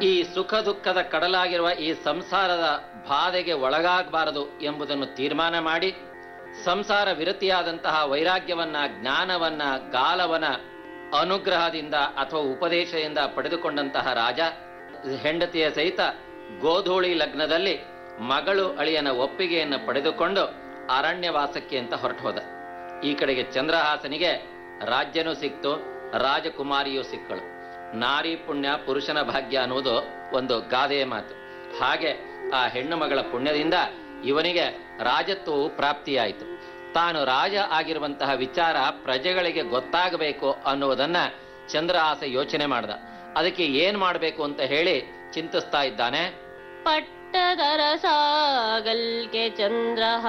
ಈ ಸುಖ ದುಃಖದ ಕಡಲಾಗಿರುವ ಈ ಸಂಸಾರದ ಬಾಧೆಗೆ ಒಳಗಾಗಬಾರದು ಎಂಬುದನ್ನು ತೀರ್ಮಾನ ಮಾಡಿ ಸಂಸಾರ ವಿರತಿಯಾದಂತಹ ವೈರಾಗ್ಯವನ್ನ ಜ್ಞಾನವನ್ನ ಗಾಲವನ ಅನುಗ್ರಹದಿಂದ ಅಥವಾ ಉಪದೇಶದಿಂದ ಪಡೆದುಕೊಂಡಂತಹ ರಾಜ ಹೆಂಡತಿಯ ಸಹಿತ ಗೋಧೂಳಿ ಲಗ್ನದಲ್ಲಿ ಮಗಳು ಅಳಿಯನ ಒಪ್ಪಿಗೆಯನ್ನು ಪಡೆದುಕೊಂಡು ಅರಣ್ಯವಾಸಕ್ಕೆ ಅಂತ ಹೊರಟು ಹೋದ ಈ ಕಡೆಗೆ ಚಂದ್ರಹಾಸನಿಗೆ ರಾಜ್ಯನೂ ಸಿಕ್ತು ರಾಜಕುಮಾರಿಯೂ ಸಿಕ್ಕಳು ನಾರಿ ಪುಣ್ಯ ಪುರುಷನ ಭಾಗ್ಯ ಅನ್ನುವುದು ಒಂದು ಗಾದೆಯ ಮಾತು ಹಾಗೆ ಆ ಹೆಣ್ಣು ಮಗಳ ಪುಣ್ಯದಿಂದ ಇವನಿಗೆ ರಾಜತ್ವವು ಪ್ರಾಪ್ತಿಯಾಯಿತು ತಾನು ರಾಜ ಆಗಿರುವಂತಹ ವಿಚಾರ ಪ್ರಜೆಗಳಿಗೆ ಗೊತ್ತಾಗಬೇಕು ಅನ್ನುವುದನ್ನ ಚಂದ್ರಹಾಸ ಯೋಚನೆ ಮಾಡ್ದ ಅದಕ್ಕೆ ಏನ್ ಮಾಡಬೇಕು ಅಂತ ಹೇಳಿ ಚಿಂತಿಸ್ತಾ ಇದ್ದಾನೆ ಪಟ್ಟದರಸಾಗಲ್ಗೆ ಚಂದ್ರಹಾಸ